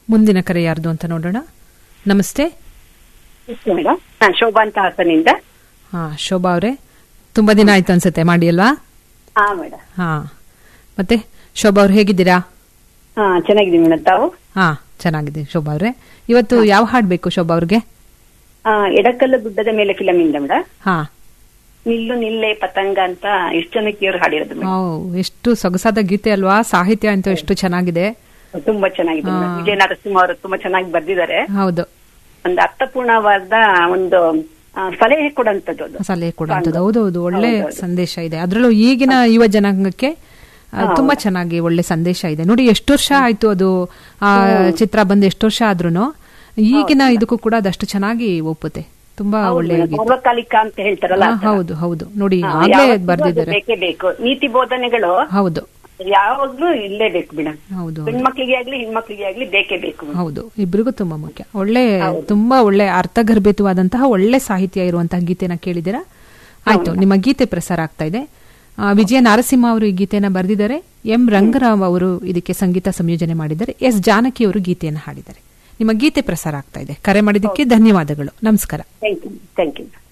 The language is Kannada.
ಮುಂದಿನ ಕರೆ ಯಾರ್ದು ಅಂತ ನೋಡೋಣ ನಮಸ್ತೆ ಮೇಡಮ್ ನಾನು ಶೋಭಾ ಅಂತ ಹಾಸನಿಂದ ಹಾ ಶೋಭಾ ಅವರೇ ತುಂಬಾ ದಿನ ಆಯ್ತು ಅನ್ಸುತ್ತೆ ಮಾಡಿ ಅಲ್ವಾ ಹಾ ಮೇಡಮ್ ಹಾ ಮತ್ತೆ ಶೋಭಾ ಅವ್ರು ಹೇಗಿದ್ದೀರಾ ಹಾ ಚೆನ್ನಾಗಿದ್ದೀನಿ ಮೇಡಮ್ ತಾವು ಹಾ ಚೆನ್ನಾಗಿದ್ದೀನಿ ಶೋಭಾ ಅವ್ರೆ ಇವತ್ತು ಯಾವ ಹಾಡ್ ಬೇಕು ಶೋಭಾ ಅವ್ರಿಗೆ ಆ, ಎಡಕಲ್ಲು ಗುಡ್ಡದ ಮೇಲೆ ಫಿಲಮ್ ಇಂದ ಮೇಡಮ್ ಹಾ ನಿಲ್ಲು ನಿಲ್ಲೆ ಪತಂಗ ಅಂತ ಎಷ್ಟು ಜನಕ್ಕಿಯವರು ಹಾಡಿರೋದು ಮೇಡಮ್ ಓ ಎಷ್ಟು ಸೊಗಸಾದ ಗೀತೆ ಅಲ್ವಾ ಸಾಹಿತ್ಯ ಅಂತೂ ಎಷ್ಟು ಚೆನ್ನಾಗಿದೆ ತುಂಬಾ ಚೆನ್ನಾಗಿದೆ ಮೇಡಮ್ ವಿಜಯ ನರಸಿಂಹ ಅವರು ತುಂಬಾ ಚೆನ್ನಾಗಿ ಬರ್ದಿದ್ದಾರೆ ಹೌದು ಒಂದು ಅರ್ಥಪೂರ್ಣವಾದ ಒಂದು ಆ, ಸಲಹೆ ಕೊಡಂತದ್ದು ಅದು ಸಲಹೆ ಕೊಡುವಂಥದ್ದು ಹೌದೌದು ಒಳ್ಳೆ ಸಂದೇಶ ಇದೆ ಅದರಲ್ಲೂ ಈಗಿನ ಯುವ ಜನಾಂಗಕ್ಕೆ ಆ, ತುಂಬಾ ಚೆನ್ನಾಗಿ ಒಳ್ಳೆ ಸಂದೇಶ ಇದೆ ನೋಡಿ ಎಷ್ಟು ವರ್ಷ ಆಯ್ತು ಅದು ಆ ಚಿತ್ರ ಬಂದು ಎಷ್ಟು ವರ್ಷ ಆದ್ರೂನು ಈಗಿನ ಇದಕ್ಕೂ ಕೂಡ ಅದಷ್ಟು ಚೆನ್ನಾಗಿ ಒಪ್ಪುತ್ತೆ ತುಂಬಾ ಒಳ್ಳೆ ಗೀತೆ. ಸಾರ್ವಕಾಲಿಕ ಅಂತ ಹೇಳ್ತಾರಲ್ಲ ಹಾ, ಆ ಥರ. ಹೌದು ಹೌದು ನೋಡಿ ಹಾ, ಆಗ್ಲೇ ಯಾವತ್ತಿಗೂ ಅದು ಬರ್ದಿದ್ದಾರೆ ಬೇಕೇ ಬೇಕು ನೀತಿ ಬೋಧನೆಗಳು ಹೌದು ಯಾವಾಗ್ಲೂ ಇಲ್ಲೇ ಬೇಕು ಮೇಡಮ್ ಹೌದು ಹೆಣ್ಮಕ್ಳಿಗೆ ಆಗ್ಲಿ ಹೆಣ್ಮಕ್ಳಿಗೆ ಆಗ್ಲಿ ಬೇಕೇ ಬೇಕು madam. ಹೌದು ಇಬ್ರಿಗೂ ತುಂಬಾ ಮುಖ್ಯ ಒಳ್ಳೆ ತುಂಬಾ ಒಳ್ಳೆ ಅರ್ಥಗರ್ಭಿತವಾದಂತಹ ಒಳ್ಳೆ ಸಾಹಿತ್ಯ ಇರುವಂತಹ ಗೀತೆನ ಕೇಳಿದಿರಾ ಆಯ್ತು ನಿಮ್ಮ ಗೀತೆ ಪ್ರಸಾರ ಆಗ್ತಾ ಇದೆ ಆ, ವಿಜಯ ನರಸಿಂಹ ಅವರು ಈ ಗೀತೆನ ಬರೆದಿದ್ದಾರೆ ಎಂ ರಂಗರಾವ್ ಅವರು ಇದಕ್ಕೆ ಸಂಗೀತ ಸಂಯೋಜನೆ ಮಾಡಿದ್ದಾರೆ ಎಸ್ ಜಾನಕಿ ಅವರು ಗೀತೆಯನ್ನು ಹಾಡಿದ್ದಾರೆ ನಿಮ್ಮ ಗೀತೆ ಪ್ರಸಾರ ಆಗ್ತಾ ಇದೆ ಕರೆ ಮಾಡಿದ್ದಕ್ಕೆ ಧನ್ಯವಾದಗಳು ನಮಸ್ಕಾರ ಥ್ಯಾಂಕ್ ಯು ಥ್ಯಾಂಕ್ ಯು